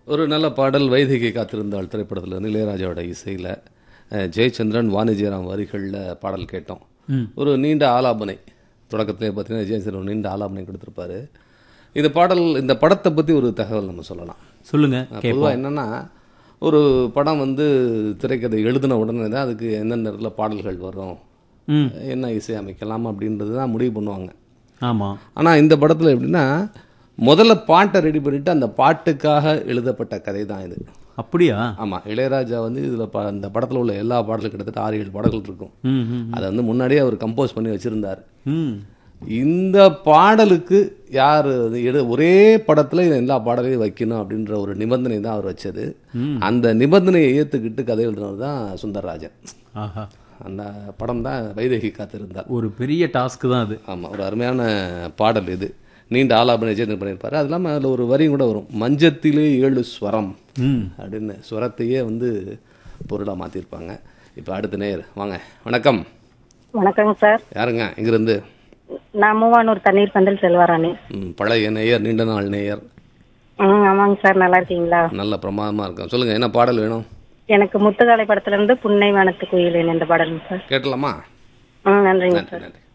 ஒரு நல்ல பாடல் வைதிகை காத்திருந்தாள் திரைப்படத்தில் இளையராஜாவோட இசையில் ஜெயச்சந்திரன் வாணிஜெயராம் வரிகளில் பாடல் கேட்டோம் ஒரு நீண்ட ஆலாபனை தொடக்கத்திலே பார்த்தீங்கன்னா ஜெயச்சந்திரன் ஒரு நீண்ட ஆலாபனை கொடுத்துருப்பாரு இந்த பாடல் இந்த படத்தை பற்றி ஒரு தகவல் நம்ம சொல்லலாம் சொல்லுங்க பொதுவாக என்னன்னா ஒரு படம் வந்து திரைக்கதை எழுதின உடனே தான் அதுக்கு எந்தெந்த நேரத்தில் பாடல்கள் வரும் ம் என்ன இசை அமைக்கலாம் அப்படின்றது தான் முடிவு பண்ணுவாங்க ஆமா ஆனால் இந்த படத்தில் எப்படின்னா முதல்ல பாட்டை ரெடி பண்ணிட்டு அந்த பாட்டுக்காக எழுதப்பட்ட கதை தான் இது அப்படியா ஆமாம் இளையராஜா வந்து இதில் ப இந்த படத்தில் உள்ள எல்லா பாடலும் கிட்டத்தட்ட ஆறு ஏழு பாடல்கள் இருக்கும் ம் ம் அதை வந்து முன்னாடியே அவர் கம்போஸ் பண்ணி வச்சுருந்தார் ம் இந்த பாடலுக்கு யார் அது எடு ஒரே படத்தில் எல்லா பாடலையும் வைக்கணும் அப்படின்ற ஒரு நிபந்தனை தான் அவர் வச்சது அந்த நிபந்தனையை ஏற்றுக்கிட்டு கதை எழுதினவர் தான் சுந்தரராஜன் ஆஹா அந்த படம் தான் வைதேகி காத்திருந்தார் ஒரு பெரிய டாஸ்க் தான் அது ஆமாம் ஒரு அருமையான பாடல் இது நீண்ட ஆலாபனை ஜெயந்தன் பண்ணியிருப்பாரு அது இல்லாமல் அதில் ஒரு வரி கூட வரும் மஞ்சத்திலே ஏழு ஸ்வரம் ம் அப்படின்னு ஸ்வரத்தையே வந்து பொருளாக மாற்றிருப்பாங்க இப்போ அடுத்த நேயர் வாங்க வணக்கம் வணக்கங்க சார் யாருங்க இங்கிருந்து நான் மூவானூர் தண்ணீர் பந்தல் செல்வாராணி ம், பழைய நேயர் நீண்ட நாள் நேயர் ம் ஆமாங்க சார் நல்லா இருக்கீங்களா நல்ல பிரமாதமாக இருக்கும் சொல்லுங்கள் என்ன பாடல் வேணும் எனக்கு முத்துகாலை படத்துல இருந்து புன்னை வனத்து குயிலேன் இந்த பாடலுங்க சார் கேட்டலாமா ம் நன்றிங்க சார் நன்றி நன்றி